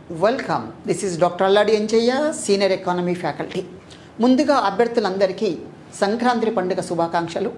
welcome this is doctor Alladi Enchayya senior economy faculty ముందుగా అభ్యర్థులందరికీ సంక్రాంతి పండుగ శుభాకాంక్షలు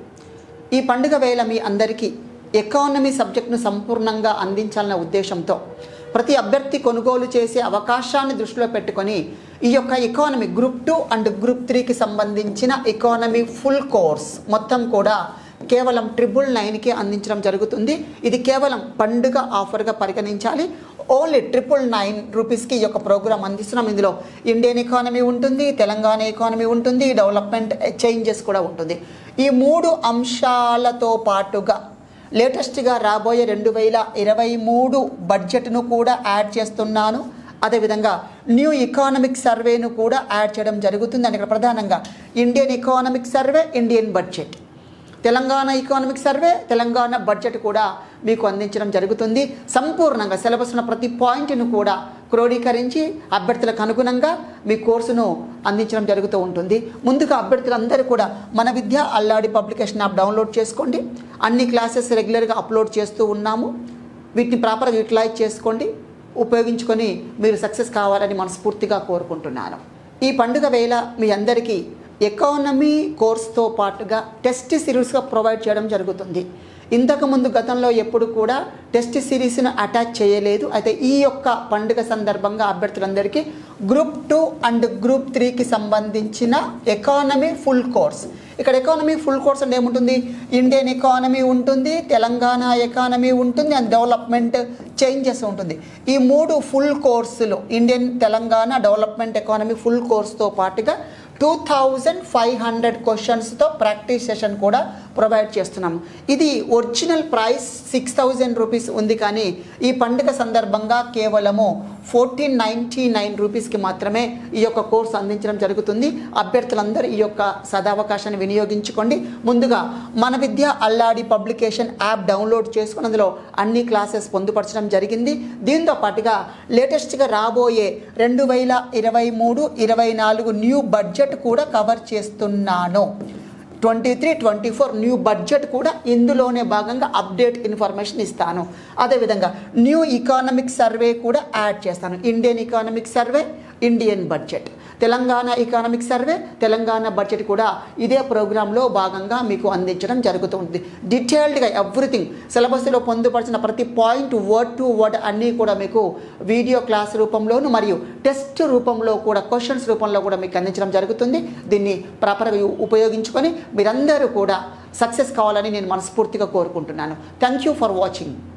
ఈ పండుగ వేళ మీ అందరికీ ఎకానమీ సబ్జెక్టును సంపూర్ణంగా అందించాలన్న ఉద్దేశంతో ప్రతి అభ్యర్థి కొనుగోలు చేసే అవకాశాన్ని దృష్టిలో పెట్టుకొని ఈ యొక్క economy group two and group త్రీకి సంబంధించిన ఎకానమీ ఫుల్ కోర్స్ మొత్తం కూడా కేవలం ట్రిపుల్ నైన్కి అందించడం జరుగుతుంది ఇది కేవలం పండుగ ఆఫర్గా పరిగణించాలి ఓన్లీ ట్రిపుల్ నైన్ రూపీస్కి ఈ యొక్క ప్రోగ్రామ్ అందిస్తున్నాం ఇందులో ఇండియన్ ఎకానమీ ఉంటుంది తెలంగాణ ఎకానమీ ఉంటుంది డెవలప్మెంట్ చేంజెస్ కూడా ఉంటుంది ఈ మూడు అంశాలతో పాటుగా లేటెస్ట్గా రాబోయే రెండు వేల ఇరవై మూడు బడ్జెట్ను కూడా యాడ్ చేస్తున్నాను అదేవిధంగా న్యూ ఎకానమిక్ సర్వేను కూడా యాడ్ చేయడం జరుగుతుంది అని ఇక్కడ ప్రధానంగా Indian economic survey Indian budget Telangana economic survey Telangana budget కూడా మీకు అందించడం జరుగుతుంది సంపూర్ణంగా సిలబస్ ఉన్న ప్రతి పాయింట్ను కూడా క్రోడీకరించి అభ్యర్థులకు అనుగుణంగా మీ కోర్సును అందించడం జరుగుతూ ఉంటుంది ముందుగా అభ్యర్థులందరూ కూడా మన Vidya Alladi publication app download చేసుకోండి అన్ని క్లాసెస్ రెగ్యులర్గా అప్లోడ్ చేస్తూ ఉన్నాము వీటిని ప్రాపర్గా యూటిలైజ్ చేసుకోండి ఉపయోగించుకొని మీరు సక్సెస్ కావాలని మనస్ఫూర్తిగా కోరుకుంటున్నాను ఈ పండుగ వేళ మీ అందరికీ ఎకానమీ కోర్స్తో పాటుగా టెస్ట్ సిరీస్గా ప్రొవైడ్ చేయడం జరుగుతుంది ఇంతకుముందు గతంలో ఎప్పుడు కూడా టెస్ట్ సిరీస్ను అటాచ్ చేయలేదు అయితే ఈ యొక్క పండుగ సందర్భంగా అభ్యర్థులందరికీ గ్రూప్ టూ అండ్ గ్రూప్ త్రీకి సంబంధించిన ఎకానమీ ఫుల్ కోర్స్ ఇక్కడ ఎకానమీ ఫుల్ కోర్స్ అంటే ఏముంటుంది ఇండియన్ ఎకానమీ ఉంటుంది తెలంగాణ ఎకానమీ ఉంటుంది అండ్ డెవలప్మెంట్ చేంజెస్ ఉంటుంది ఈ మూడు ఫుల్ కోర్సులు Indian Telangana development economy full కోర్స్తో పాటుగా టూ థౌజండ్ ఫైవ్ హండ్రెడ్ క్వశ్చన్స్తో ప్రాక్టీస్ సెషన్ కూడా ప్రొవైడ్ చేస్తున్నాము ఇది original price six thousand rupees ఉంది కానీ ఈ పండుగ సందర్భంగా కేవలము ఫోర్టీన్ నైంటీ నైన్ రూపీస్కి మాత్రమే ఈ యొక్క కోర్సు అందించడం జరుగుతుంది అభ్యర్థులందరూ ఈ యొక్క సదావకాశాన్ని వినియోగించుకోండి ముందుగా మన Vidya Alladi publication app download చేసుకుని అందులో అన్ని క్లాసెస్ పొందుపరచడం జరిగింది దీంతో పాటుగా లేటెస్ట్గా రాబోయే రెండు వేల ఇరవై మూడు ఇరవై నాలుగు న్యూ బడ్జెట్ కూడా కవర్ చేస్తున్నాను twenty three twenty four new budget కూడా ఇందులోనే భాగంగా అప్డేట్ ఇన్ఫర్మేషన్ ఇస్తాను అదేవిధంగా న్యూ ఎకానమిక్ సర్వే కూడా యాడ్ చేస్తాను Indian economic survey Indian budget Telangana economic survey Telangana budget కూడా ఇదే ప్రోగ్రాంలో భాగంగా మీకు అందించడం జరుగుతుంది డీటెయిల్డ్గా ఎవ్రీథింగ్ సిలబస్లో పొందుపరిచిన ప్రతి పాయింట్ వర్డ్ టు వర్డ్ అన్నీ కూడా మీకు వీడియో క్లాస్ రూపంలోను మరియు టెస్ట్ రూపంలో కూడా క్వశ్చన్స్ రూపంలో కూడా మీకు అందించడం జరుగుతుంది దీన్ని ప్రాపర్గా ఉపయోగించుకొని మీరందరూ కూడా సక్సెస్ కావాలని నేను మనస్ఫూర్తిగా కోరుకుంటున్నాను థ్యాంక్ యూ ఫర్ వాచింగ్